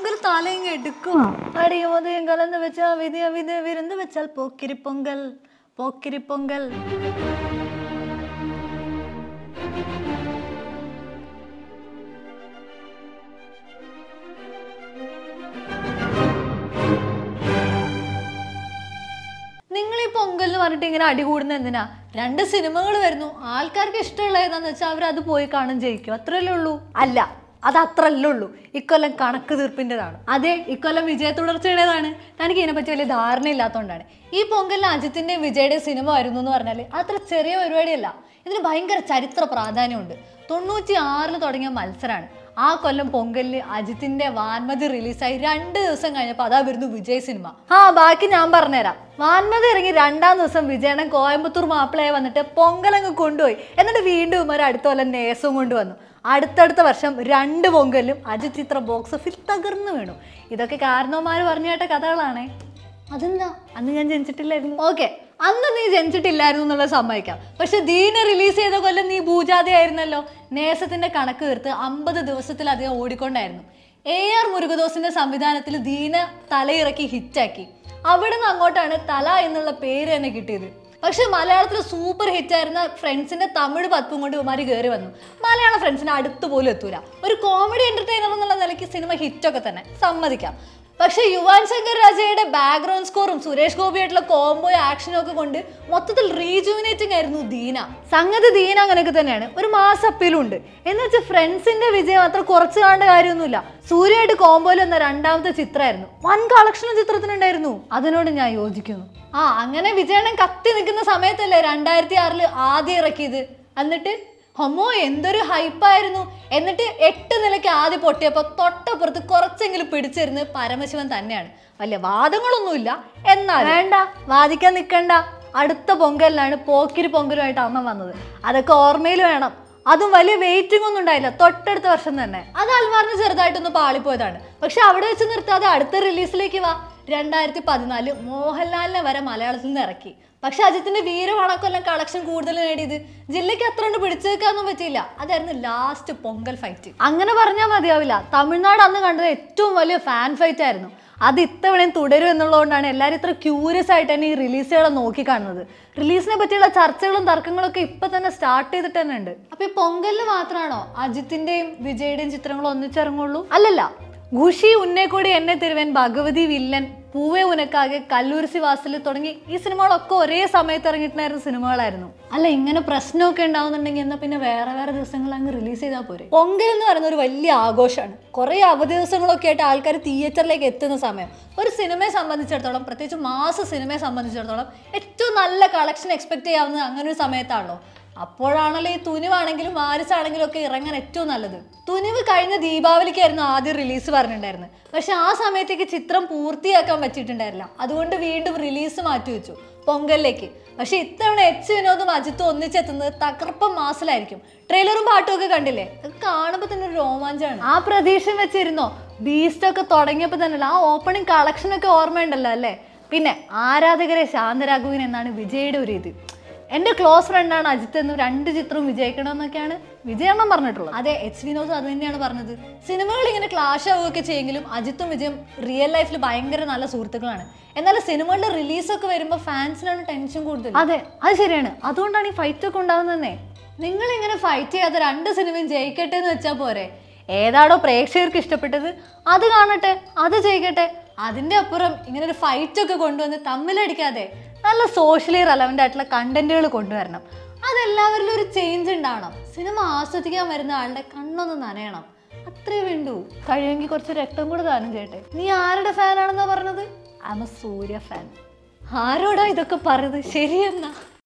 വെള്ളത്തിൽ തലയും എടുക്കും അടിയുമതയും കലന്ന് വെച്ചാൽ വിധിയ വിധ വിരുന്ന് വെച്ചാൽ പോക്കിരി പൊങ്കൽ പോക്കിരി പൊങ്കൽ നിങ്ങൾ ഈ പൊങ്കൽ എന്ന് പറഞ്ഞിട്ട് ഇങ്ങനെ അടി കൂടുന്ന എന്തിനാ രണ്ട് സിനിമകൾ വരുന്നു ആൾക്കാർക്ക് ഇഷ്ടമുള്ള ഏതാന്ന് വെച്ചാൽ അവർ അത് പോയി കാണും ജയിക്കും അത്രയല്ലേ ഉള്ളൂ അല്ല അത് അത്രല്ലേ ഉള്ളൂ ഇക്കൊല്ലം കണക്ക് തീർപ്പിൻ്റെതാണ് അതെ ഇക്കൊല്ലം വിജയ തുടർച്ചയുടേതാണ് തനിക്ക് ഇതിനെപ്പറ്റി വലിയ ധാരണയില്ലാത്തതുകൊണ്ടാണ് ഈ പൊങ്കലിന് അജിത്തിൻ്റെയും വിജയുടെയും സിനിമ വരുന്നു എന്ന് പറഞ്ഞാൽ അത്ര ചെറിയ പരിപാടിയല്ല ഇതിന് ഭയങ്കര ചരിത്ര പ്രാധാന്യമുണ്ട് തൊണ്ണൂറ്റി ആറിൽ തുടങ്ങിയ മത്സരമാണ് ആ കൊല്ലം പൊങ്കലിന് അജിത്തിന്റെ വാൻമതി റിലീസായി രണ്ട് ദിവസം കഴിഞ്ഞപ്പോൾ അതാ വരുന്നു വിജയ് സിനിമ ആ ബാക്കി ഞാൻ പറഞ്ഞുതരാം വാൻമതി ഇറങ്ങി രണ്ടാം ദിവസം വിജയണ്ണൻ കോയമ്പത്തൂർ മാപ്പിളയെ വന്നിട്ട് പൊങ്കലങ്ങ് കൊണ്ടുപോയി എന്നിട്ട് വീണ്ടും ഒരു അടുത്ത കൊല്ലം നേസവും കൊണ്ടുവന്നു അടുത്തടുത്ത വർഷം രണ്ട് പൊങ്കലും അജിത് ചിത്ര ബോക്സ് ഓഫിൽ തകർന്നു വീണു ഇതൊക്കെ കാരണവന്മാർ പറഞ്ഞു കേട്ട കഥകളാണേ അതെന്താ അന്ന് ഞാൻ ജനിച്ചിട്ടില്ലായിരുന്നു ഓക്കെ അന്ന് നീ ജനിച്ചിട്ടില്ലായിരുന്നു എന്നുള്ളത് സമ്മതിക്കാം പക്ഷെ ദീന റിലീസ് ചെയ്ത കൊല്ലം നീ ഭൂജാതി ആയിരുന്നല്ലോ നേസത്തിന്റെ കണക്ക് തീർത്ത് അമ്പത് ദിവസത്തിലധികം ഓടിക്കൊണ്ടായിരുന്നു എ ആർ മുരുകദോസിന്റെ സംവിധാനത്തിൽ ദീന തലയിറക്കി ഹിറ്റാക്കി അവിടെ നിന്ന് അങ്ങോട്ടാണ് തല എന്നുള്ള പേര് തന്നെ കിട്ടിയത് പക്ഷെ മലയാളത്തിൽ സൂപ്പർ ഹിറ്റ് ആയിരുന്ന ഫ്രണ്ട്സിന്റെ തമിഴ് പത്തും കൊണ്ട് ഇവന്മാർ കയറി വന്നു മലയാള ഫ്രണ്ട്സിന് അടുത്ത് പോലും എത്തൂല ഒരു കോമഡി എന്റർടൈനർ എന്നുള്ള നിലയ്ക്ക് സിനിമ ഹിറ്റൊക്കെ തന്നെ സമ്മതിക്കാം പക്ഷെ യുവാൻ ശങ്കർ രാജയുടെ ബാക്ക്ഗ്രൗണ്ട് സ്കോറും സുരേഷ് ഗോപിയായിട്ടുള്ള കോംബോ ആക്ഷനും ഒക്കെ കൊണ്ട് മൊത്തത്തിൽ റീജുവിനേറ്റിംഗ് ആയിരുന്നു ദീന സംഗതി ദീന അങ്ങനെയൊക്കെ തന്നെയാണ് ഒരു മാസ് അപ്പീലും ഉണ്ട് എന്ന് വെച്ചാൽ ഫ്രണ്ട്സിന്റെ വിജയം അത്ര കുറച്ച് കാണേണ്ട കാര്യമൊന്നുമില്ല സൂര്യയായിട്ട് കോംബോയിൽ വന്ന രണ്ടാമത്തെ ചിത്രമായിരുന്നു വൻ കളക്ഷനും ചിത്രത്തിനുണ്ടായിരുന്നു അതിനോട് ഞാൻ യോജിക്കുന്നു ആ അങ്ങനെ വിജയണ്ണൻ കത്തി നിൽക്കുന്ന സമയത്തല്ലേ രണ്ടായിരത്തി ആറില് ആദ്യം ഇറക്കിയത് എന്നിട്ട് ഹൊമോ എന്തൊരു ഹൈപ്പായിരുന്നു എന്നിട്ട് എട്ട് നിലയ്ക്ക് ആദ്യം പൊട്ടിയപ്പോൾ തൊട്ടപ്പുറത്ത് കുറച്ചെങ്കിലും പിടിച്ചിരുന്ന് പരമശിവൻ തന്നെയാണ് വലിയ വാദങ്ങളൊന്നുമില്ല എന്നാൽ വേണ്ട വാദിക്കാൻ നിൽക്കണ്ട അടുത്ത പൊങ്കലിലാണ് പോക്കിരി പൊങ്കലുമായിട്ട് അമ്മ വന്നത് അതൊക്കെ ഓർമ്മയിൽ വേണം അതും വലിയ വെയിറ്റിംഗ് ഒന്നും ഉണ്ടായില്ല തൊട്ടടുത്ത വർഷം തന്നെ അത് അൽമാറിന് ചെറുതായിട്ടൊന്ന് പാളിപ്പോയതാണ് പക്ഷെ അവിടെ വെച്ച് നിർത്താതെ അടുത്ത റിലീസിലേക്ക് വാ രണ്ടായിരത്തി പതിനാല് മോഹൻലാലിനെ വരെ മലയാളത്തിൽ നിന്ന് ഇറക്കി പക്ഷെ അജിത്തിന്റെ വീരവണക്കൊല്ലം കളക്ഷൻ കൂടുതൽ നേടിയത് ജില്ലയ്ക്ക് അത്ര കൊണ്ട് പിടിച്ചു വെക്കാനൊന്നും പറ്റിയില്ല അതായിരുന്നു ലാസ്റ്റ് പൊങ്കൽ ഫൈറ്റ് അങ്ങനെ പറഞ്ഞാൽ മതിയാവില്ല തമിഴ്നാട് അന്ന് കണ്ടത് ഏറ്റവും വലിയ ഫാൻ ഫൈറ്റ് ആയിരുന്നു അത് ഇത്തവണയും തുടരും എന്നുള്ളതുകൊണ്ടാണ് എല്ലാവരും ഇത്ര ക്യൂരിയസ് ആയിട്ട് തന്നെ ഈ റിലീസുകളെ നോക്കി കാണുന്നത് റിലീസിനെ പറ്റിയുള്ള ചർച്ചകളും തർക്കങ്ങളും ഒക്കെ ഇപ്പൊ തന്നെ സ്റ്റാർട്ട് ചെയ്തിട്ട് തന്നെ ഉണ്ട് അപ്പൊ ഈ പൊങ്കലിന് മാത്രമാണോ അജിത്തിന്റെയും വിജയുടെയും ചിത്രങ്ങൾ ഒന്നിച്ചിറങ്ങുള്ളൂ അല്ലല്ല ഖുഷി ഉന്നേക്കൂടി എന്നെ തിരുവൻ ഭഗവതി വില്ലൻ പൂവേ ഉനക്കാകെ കല്ലൂരിസി വാസൽ തുടങ്ങി ഈ സിനിമകളൊക്കെ ഒരേ സമയത്ത് ഇറങ്ങിയിട്ടുണ്ടായിരുന്ന സിനിമകളായിരുന്നു അല്ല ഇങ്ങനെ പ്രശ്നമൊക്കെ ഉണ്ടാവുന്നുണ്ടെങ്കിൽ എന്നാൽ പിന്നെ വേറെ വേറെ ദിവസങ്ങൾ അങ്ങ് റിലീസ് ചെയ്താൽ പോരെ പൊങ്കൽ എന്ന് പറയുന്ന ഒരു വലിയ ആഘോഷമാണ് കുറേ അവധി ദിവസങ്ങളൊക്കെ ആയിട്ട് ആൾക്കാർ തിയേറ്ററിലേക്ക് എത്തുന്ന സമയം ഒരു സിനിമയെ സംബന്ധിച്ചിടത്തോളം പ്രത്യേകിച്ച് മാസ സിനിമയെ സംബന്ധിച്ചിടത്തോളം ഏറ്റവും നല്ല കളക്ഷൻ എക്സ്പെക്ട് ചെയ്യാവുന്നത് അങ്ങനെ ഒരു സമയത്താണല്ലോ അപ്പോഴാണല്ലോ ഈ തുനിവാണെങ്കിലും വാരിസാണെങ്കിലും ഒക്കെ ഇറങ്ങാൻ ഏറ്റവും നല്ലത് തുനിവ് കഴിഞ്ഞ ദീപാവലിക്കായിരുന്നു ആദ്യം റിലീസ് പറഞ്ഞിട്ടുണ്ടായിരുന്നത് പക്ഷെ ആ സമയത്തേക്ക് ചിത്രം പൂർത്തിയാക്കാൻ പറ്റിയിട്ടുണ്ടായിരുന്നില്ല അതുകൊണ്ട് വീണ്ടും റിലീസ് മാറ്റി വെച്ചു പൊങ്കലിലേക്ക് പക്ഷെ ഇത്തവണ എച്ച് വിനോദും അജിത്തും ഒന്നിച്ചെത്തുന്നത് തകർപ്പം മാസിലായിരിക്കും ട്രെയിലറും പാട്ടും ഒക്കെ കണ്ടില്ലേ അത് കാണുമ്പോൾ തന്നെ ഒരു രോമാഞ്ചമാണ് ആ പ്രതീക്ഷ വെച്ചിരുന്നോ ബീസ്റ്റ് ഒക്കെ തുടങ്ങിയപ്പോൾ തന്നെ ആ ഓപ്പണിംഗ് കളക്ഷൻ ഒക്കെ ഓർമ്മയുണ്ടല്ലോ അല്ലേ പിന്നെ ആരാധകരെ ശാന്തരാഘവൻ എന്നാണ് വിജയുടെ ഒരു ഇത് എൻ്റെ ക്ലോസ് ഫ്രണ്ടാണ് അജിത്ത് എന്നും രണ്ട് ചിത്രവും വിജയിക്കണമെന്നൊക്കെയാണ് വിജയണ്ണം പറഞ്ഞിട്ടുള്ളത് അതെ എച്ച് വിനോദ് അത് തന്നെയാണ് പറഞ്ഞത് സിനിമകൾ ഇങ്ങനെ ക്ലാഷ് ആവുകയൊക്കെ ചെയ്യെങ്കിലും അജിത്തും വിജയും റിയൽ ലൈഫിൽ ഭയങ്കര നല്ല സുഹൃത്തുക്കളാണ് എന്നാൽ സിനിമകളുടെ റിലീസൊക്കെ വരുമ്പോൾ ഫാൻസിനാണ് ടെൻഷൻ കൂടുതൽ അതെ അത് ശരിയാണ് അതുകൊണ്ടാണ് ഈ ഫൈറ്റ് ഒക്കെ ഉണ്ടാകുന്നതന്നെ നിങ്ങൾ ഇങ്ങനെ ഫൈറ്റ് ചെയ്യാതെ രണ്ട് സിനിമയും ജയിക്കട്ടെ എന്ന് വെച്ചാൽ പോരെ ഏതാണോ പ്രേക്ഷകർക്ക് ഇഷ്ടപ്പെട്ടത് അത് കാണട്ടെ അത് ചെയ്യട്ടെ അതിന്റെ അപ്പുറം ഇങ്ങനെ ഒരു ഫൈറ്റ് ഒക്കെ കൊണ്ടുവന്ന് തമ്മിലടിക്കാതെ നല്ല സോഷ്യലി റെലവൻ്റ് ആയിട്ടുള്ള കണ്ടന്റുകൾ കൊണ്ടുവരണം അതെല്ലാവരിലും ഒരു ചേഞ്ച് ഉണ്ടാവണം സിനിമ ആസ്വദിക്കാൻ വരുന്ന ആളുടെ കണ്ണൊന്ന് നനയണം അത്രേ വേണ്ടൂ കഴിയുമെങ്കിൽ കുറച്ച് രക്തം കൂടെ ദാനം ചെയ്യട്ടെ നീ ആരുടെ ഫാനാണെന്നാ പറഞ്ഞത് I'm a Suriya fan ആരോടാ ഇതൊക്കെ പറഞ്ഞത് ശരിയെന്നാ